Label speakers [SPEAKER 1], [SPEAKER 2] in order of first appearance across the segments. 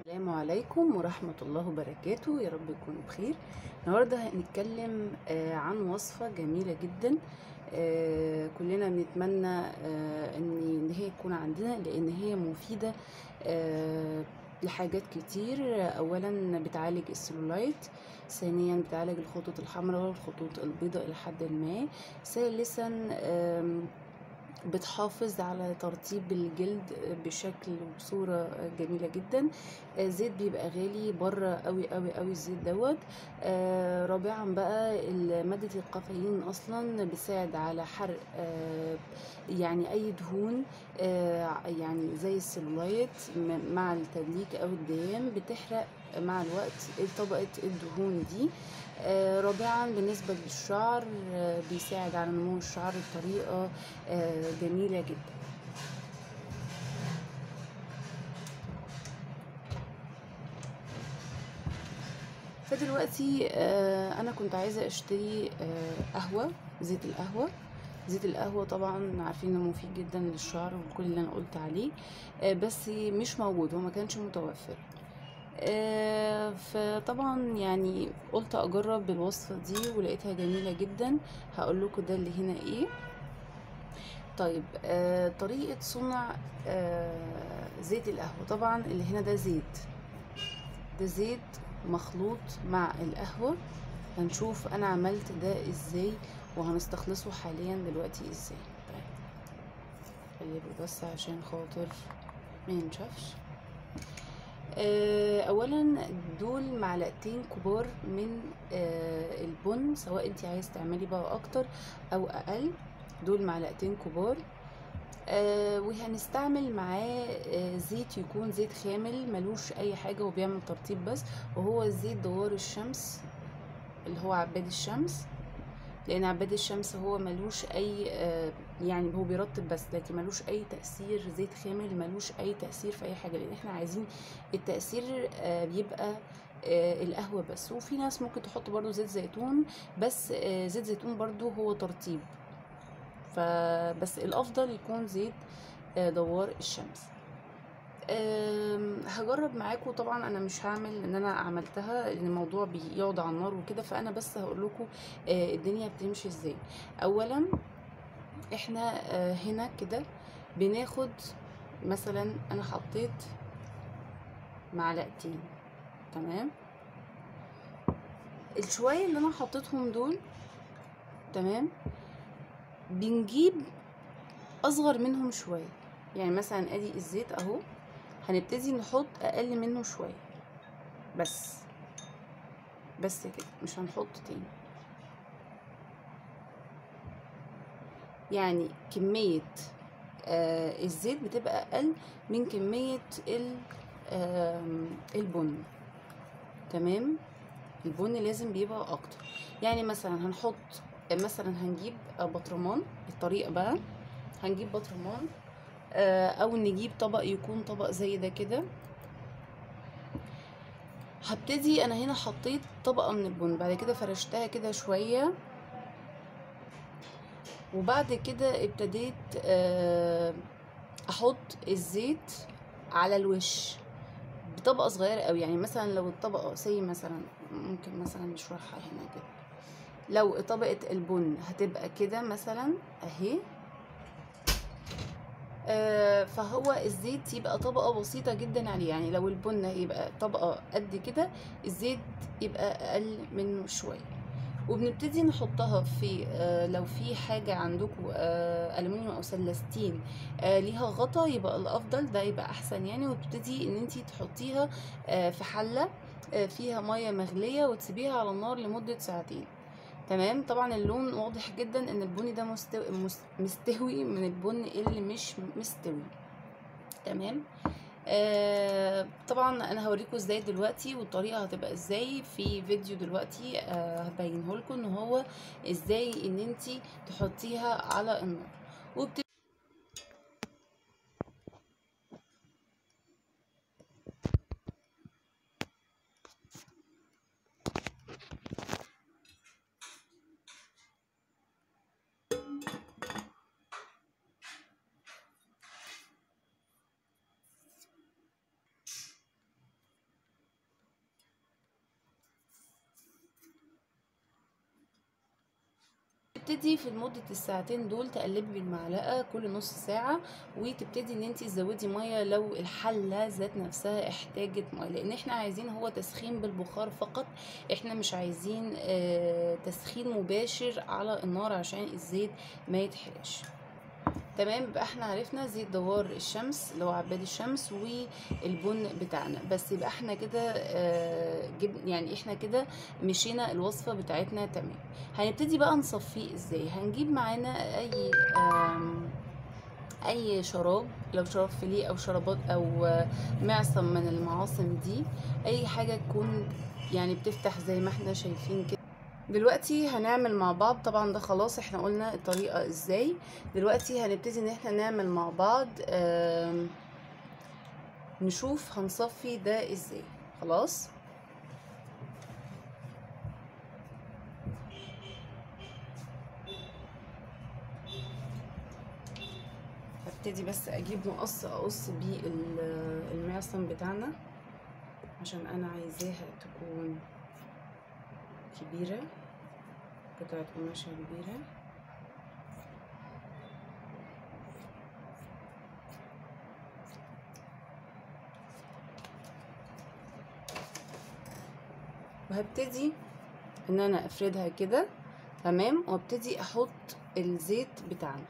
[SPEAKER 1] السلام عليكم ورحمة الله وبركاته يا رب تكونوا بخير النهاردة هنتكلم آه، عن وصفة جميلة جدا آه، كلنا بنتمنى آه، ان إن هي تكون عندنا لان هي مفيدة آه، لحاجات كتير اولا بتعالج السلولايت ثانيا بتعالج الخطوط الحمراء والخطوط البيضاء الى حد ما ثالثا آم، بتحافظ على ترطيب الجلد بشكل وصورة جميلة جدا آه، زيت بيبقى غالي بره قوي قوي قوي الزيت دوت آه، رابعا بقى ال- مادة الكافيين اصلا بتساعد على حرق آه، يعني اي دهون آه، يعني زي السلولايت م- مع التدليك او الدهان بتحرق مع الوقت طبقة الدهون دي آه، رابعا بالنسبة للشعر آه، بيساعد على نمو الشعر بطريقة آه، جميلة جدا فدلوقتي آه، انا كنت عايزة اشتري آه، قهوة زيت القهوة زيت القهوة طبعا عارفين انه مفيد جدا للشعر وكل اللي انا قلت عليه آه، بس مش موجود هو ما كانش متوفر آه، فطبعا يعني قلت اجرب الوصفة دي ولقيتها جميلة جدا هقول لكم ده اللي هنا ايه طيب آه، طريقة صنع آه، زيت القهوة طبعا اللي هنا ده زيت ده زيت مخلوط مع القهوة هنشوف انا عملت ده ازاي وهنستخلصه حاليا دلوقتي ازاي طيب خليه بس عشان خاطر ما ينشفش آه، اولا دول معلقتين كبار من آه، البن سواء انت عايز تعملي بقى اكتر او اقل دول معلقتين كبار آه وهنستعمل معاه آه زيت يكون زيت خامل ملوش اي حاجة وبيعمل ترطيب بس وهو زيت دوار الشمس اللي هو عباد الشمس لان عباد الشمس هو ملوش اي آه يعني هو بيرطب بس لكن ملوش اي تأثير زيت خامل ملوش اي تأثير في اي حاجة لان احنا عايزين التأثير آه بيبقى آه القهوة بس وفي ناس ممكن تحط برضو زيت زيتون بس آه زيت زيتون برضو هو ترطيب فبس الافضل يكون زيت آه، دوار الشمس آم، هجرب معاكم طبعا انا مش هعمل ان انا عملتها لان الموضوع بيقعد على النار وكده فانا بس هقول لكم الدنيا بتمشي ازاي اولا احنا آه، هنا كده بناخد مثلا انا حطيت معلقتين تمام الشوية اللي انا حطيتهم دول تمام بنجيب اصغر منهم شويه يعني مثلا ادي الزيت اهو هنبتدي نحط اقل منه شويه بس بس كده مش هنحط تاني يعني كمية آه الزيت بتبقى أقل من كمية ال آم، البن تمام البن لازم بيبقى أكتر يعني مثلا هنحط مثلا هنجيب بطرمان الطريقة بقى هنجيب بطرمان آه، او نجيب طبق يكون طبق زي ده كده هبتدي انا هنا حطيت طبقة من البن بعد كده فرشتها كده شوية وبعد كده ابتديت آه، احط الزيت على الوش بطبقة صغيرة قوي يعني مثلا لو الطبقة سي مثلا ممكن مثلا نشرحها هنا كده لو طبقة البن هتبقى كده مثلا اهي آه، فهو الزيت يبقى طبقة بسيطة جدا عليه يعني لو البن يبقى طبقة قد كده الزيت يبقى أقل منه شوية وبنبتدي نحطها في آه، لو في حاجة عندكم آه، ألمونيوم أو سلستين آه، ليها غطا يبقى الأفضل ده يبقى أحسن يعني وتبتدي إن انتي تحطيها آه، في حلة آه، فيها مية مغلية وتسيبيها على النار لمدة ساعتين تمام طبعا اللون واضح جدا ان البني ده مستوي, مستوي من البن اللي مش مستوي تمام آه طبعا انا هوريكم ازاي دلوقتي والطريقه هتبقى ازاي في فيديو دلوقتي آه هبينه لكم ان هو ازاي ان انتي تحطيها على النار وبت... هتبتدي في مدة الساعتين دول تقلبي بالمعلقة كل نص ساعة وتبتدي ان انت تزودي مية لو الحلة ذات نفسها احتاجت مية لان احنا عايزين هو تسخين بالبخار فقط احنا مش عايزين آه تسخين مباشر على النار عشان الزيت ما يتحرقش تمام يبقى احنا عرفنا زيت دوار الشمس اللي هو عباد الشمس والبن بتاعنا بس يبقى احنا كده آه جب يعني احنا كده مشينا الوصفة بتاعتنا تمام هنبتدي بقى نصفيه ازاي هنجيب معانا اي آم اي شراب لو شراب فيليه او شرابات او آه، معصم من المعاصم دي اي حاجة تكون يعني بتفتح زي ما احنا شايفين كده دلوقتي هنعمل مع بعض طبعا ده خلاص احنا قلنا الطريقة ازاي دلوقتي هنبتدي ان احنا نعمل مع بعض آم، نشوف هنصفي ده ازاي خلاص هبتدي بس اجيب مقص اقص بيه ال- المعصم بتاعنا عشان انا عايزاها تكون كبيرة قطعة قماشة كبيرة وهبتدي ان انا افردها كده تمام وابتدي احط الزيت بتاعنا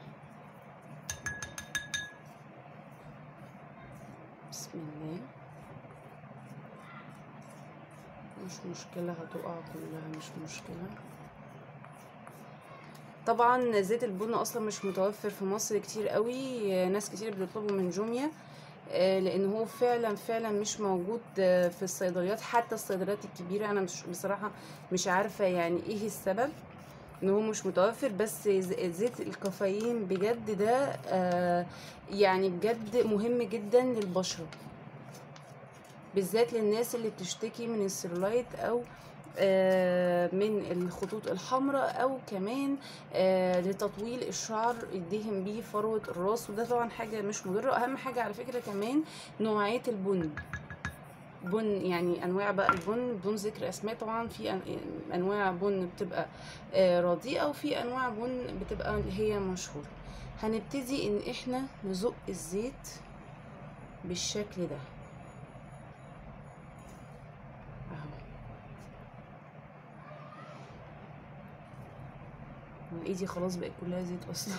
[SPEAKER 1] بسم الله مش مشكلة هتقع كلها مش مشكلة طبعا زيت البن اصلا مش متوفر في مصر كتير قوي ناس كتير بتطلبه من جوميا آه، لان هو فعلا فعلا مش موجود آه، في الصيدليات حتى الصيدليات الكبيره انا مش بصراحه مش عارفه يعني ايه السبب ان هو مش متوفر بس ز- زيت الكافيين بجد ده آه، يعني بجد مهم جدا للبشره بالذات للناس اللي بتشتكي من السيرولايت او آه، من الخطوط الحمراء او كمان آه، لتطويل الشعر يدهن بيه فروة الراس وده طبعا حاجة مش مضرة اهم حاجة على فكرة كمان نوعية البن بن يعني انواع بقى البن بدون ذكر اسماء طبعا في أن- انواع بن بتبقى آه، رديئة وفي انواع بن بتبقى اللي هي مشهورة هنبتدي ان احنا نزق الزيت بالشكل ده اهو أنا ايدي خلاص بقت كلها زيت اصلا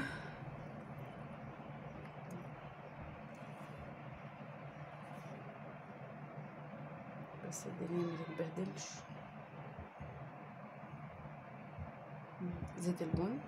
[SPEAKER 1] بس الدنيا ما تتبهدلش مم. زيت البن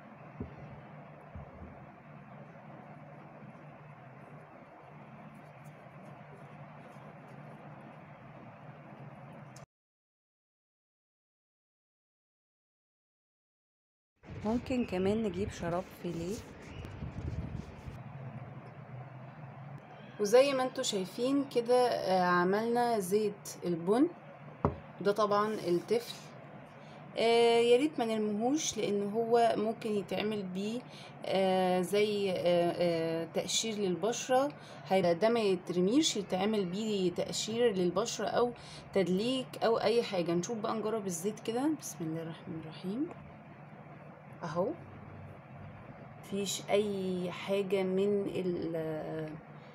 [SPEAKER 1] ممكن كمان نجيب شراب فيليه وزي ما انتوا شايفين كده آه، عملنا زيت البن ده طبعا التفل آه يا ريت ما نرميهوش لان هو ممكن يتعمل بيه آه زي آه آه تقشير للبشره هيبقى ده ما يترميش يتعمل بيه تقشير للبشره او تدليك او اي حاجه نشوف بقى نجرب الزيت كده بسم الله الرحمن الرحيم اهو مفيش اي حاجه من ال-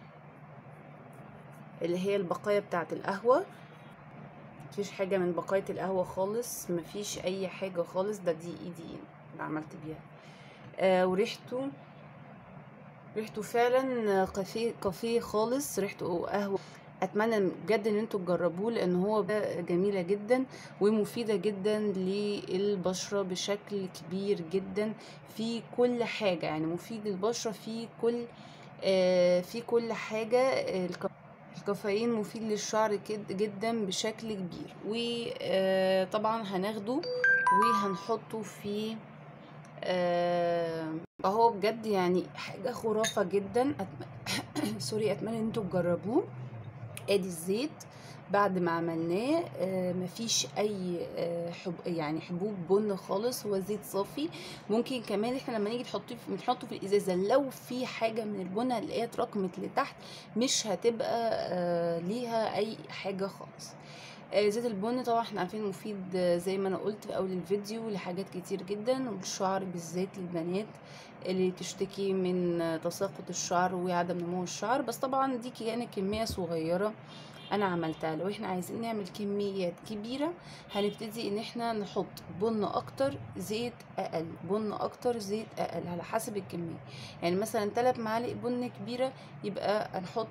[SPEAKER 1] اللي هي البقايا بتاعه القهوه مفيش حاجة من بقايا القهوة خالص مفيش أي حاجة خالص ده دي ايدي اللي عملت بيها آه وريحته ريحته فعلا كافيه كافيه خالص ريحته قهوة اتمنى بجد ان انتوا تجربوه لان هو ده جميله جدا ومفيده جدا للبشره بشكل كبير جدا في كل حاجه يعني مفيد للبشره في كل آه في كل حاجه آه، الك- الكافيين مفيد للشعر كد- جدا بشكل كبير وطبعا هناخده وهنحطه في آه، اهو بجد يعني حاجة خرافة جدا أتم... سوري اتمنى ان انتوا تجربوه ادي الزيت بعد ما عملناه آه، مفيش اي آه، حب يعني حبوب بن خالص هو زيت صافي ممكن كمان احنا لما نيجي نحطه في نحطه في الازازه لو في حاجه من البن هنلاقيها اتراكمت لتحت مش هتبقى آه، ليها اي حاجه خالص آه، زيت البن طبعا احنا عارفين مفيد آه، زي ما انا قلت في اول الفيديو لحاجات كتير جدا والشعر بالذات للبنات اللي تشتكي من آه، تساقط الشعر وعدم نمو الشعر بس طبعا دي كانت كمية صغيرة انا عملتها لو احنا عايزين نعمل كميات كبيرة هنبتدي ان احنا نحط بن اكتر زيت اقل بن اكتر زيت اقل على حسب الكمية يعني مثلا 3 معالق بن كبيرة يبقى هنحط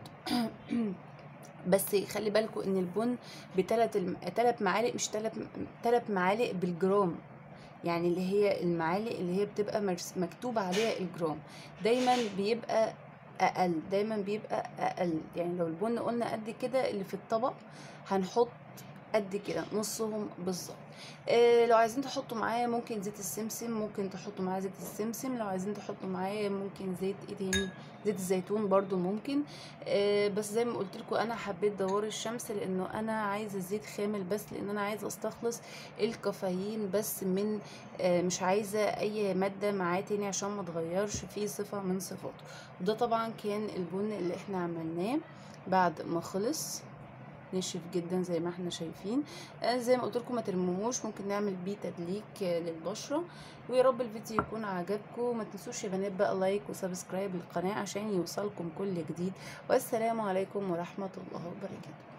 [SPEAKER 1] بس خلي بالكم ان البن بتلات الم... تلات معالق مش تلات تلات معالق بالجرام يعني اللي هي المعالق اللي هي بتبقى مرس- مكتوب عليها الجرام دايما بيبقى اقل دايما بيبقى اقل يعني لو البن قلنا قد كده اللي في الطبق هنحط قد كده نصهم بالظبط إيه لو عايزين تحطوا معاه ممكن زيت السمسم ممكن تحطوا معاه زيت السمسم لو عايزين تحطوا معاه ممكن زيت ايه تاني زيت الزيتون برضو ممكن إيه بس زي ما قلت لكم انا حبيت دوار الشمس لانه انا عايزه الزيت خامل بس لان انا عايزه استخلص الكافيين بس من آه، مش عايزه اي ماده معاه تاني عشان ما تغيرش فيه صفه من صفاته وده طبعا كان البن اللي احنا عملناه بعد ما خلص نشف جدا زي ما احنا شايفين آه، زي ما قلت لكم ما ترموهوش ممكن نعمل بيه تدليك آه، للبشره ويا رب الفيديو يكون عجبكم ما تنسوش يا بنات بقى لايك وسبسكرايب للقناه عشان يوصلكم كل جديد والسلام عليكم ورحمه الله وبركاته